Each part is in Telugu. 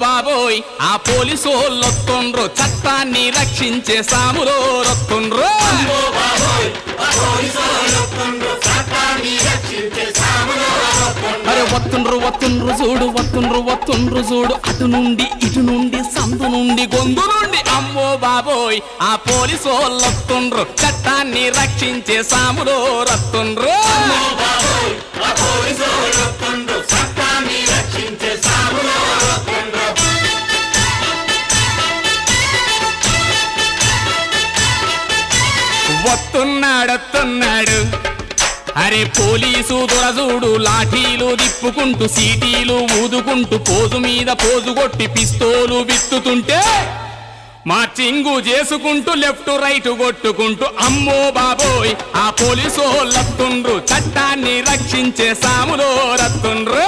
బాబోయ్ ఆ పోలీసోళ్ళొత్తుండ్రు చట్టాన్ని రక్షించే సాములో రొత్తుండ్రు అరే వత్తుండ్రు వత్తుండ్రు చూడు వత్తుండ్రు వత్తుండ్రు చూడు అటు నుండి ఇటు నుండి సందు నుండి గొంతు నుండి అమ్మో బాబోయ్ ఆ పోలీసోళ్ళొత్తుండ్రు చట్టాన్ని రక్షించే సాములో రత్తుండ్రు వస్తున్నాడొస్తున్నాడు అరే పోలీసు దొరజూడు లాఠీలు దిప్పుకుంటూ సీటీలు ఊదుకుంటూ పోజు మీద పోజు కొట్టి పిస్తోలు విత్తుతుంటే మార్చింగు చేసుకుంటూ లెఫ్ట్ రైట్ కొట్టుకుంటూ అమ్మో బాబోయ్ ఆ పోలీసు లత్తుండ్రు చట్టాన్ని రక్షించే సాములో రత్తుండ్రు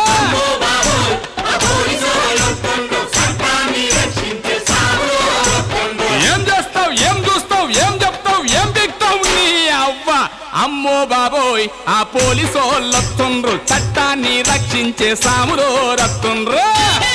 ఏం చేస్తావు ఏం చూస్తావు ఏం చెప్తావు ఏం దిక్తావు నీ అవ్వ అమ్మో బాబోయ్ ఆ పోలీసోళ్ళొత్తుండ్రు చట్టాన్ని రక్షించే సాములో రత్తుండ్రు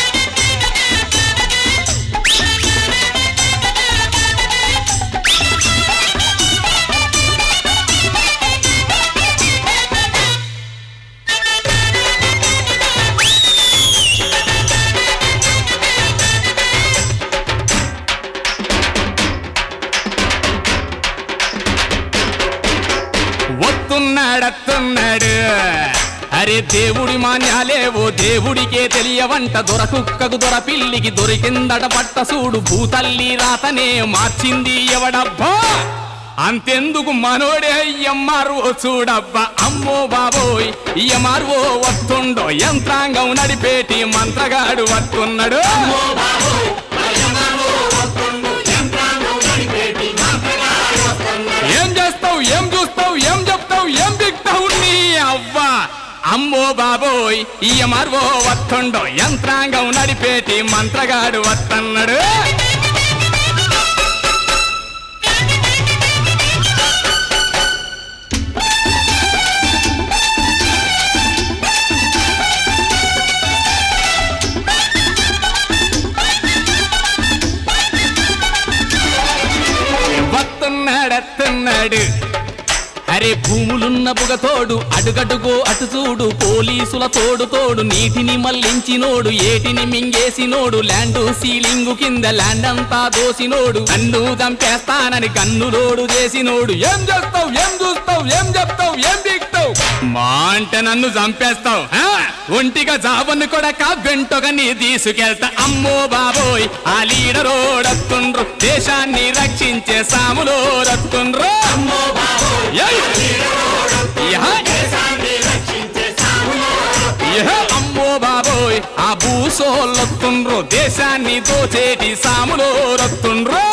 వస్తున్నాడత్తున్నాడు అరే దేవుడి మాన్యాలేవో దేవుడికే తెలియవంట దొరకుక్కకు దొర పిల్లికి దొరికిందట పట్ట సూడు భూతల్లి రాతనే మార్చింది ఎవడబ్బా అంతెందుకు మనోడే ఎమ్మార్వో చూడబ్బా అమ్మో బాబోయ్ ఎమ్మార్వో వస్తుండో యంత్రాంగం నడిపేటి మంత్రగాడు వస్తున్నాడు ఏం చేస్తావు ఏం చూస్తావు ఏం చెప్తావు ఏం దిక్తావు నీ అవ్వ అమ్మో బాబోయ్ ఇయమర్వో వత్తుండో యంత్రాంగం నడిపేటి మంత్రగాడు వత్తన్నాడు వస్తున్నాడత్తున్నాడు అరే భూములున్న బుగతోడు అడుగడుగో అటు చూడు పోలీసుల తోడు తోడు నీటిని మళ్లించినోడు ఏటిని మింగేసినోడు ల్యాండు సీలింగు కింద ల్యాండ్ అంతా దోసినోడు కన్ను చంపేస్తానని కన్నులోడు చేసినోడు ఏం చేస్తావు ఏం చూస్తావు ఏం చెప్తావు ఏం దిక్తావు మా అంటే నన్ను చంపేస్తావు ఆ? ఒంటిగా జాబుని కొడక వెంటగా నీ తీసుకెళ్తా అమ్మో బాబోయ్ ఆ లీడరోడత్తుండ్రు దేశాన్ని రక్షించే సాములో రత్తుండ్రు ఏయ్! యహ! యహ! అమ్మో బాబోయ్ ఆ భూసోళ్ళొత్తుండ్రు దేశాన్ని దోచేటి సాములో రత్తుండ్రు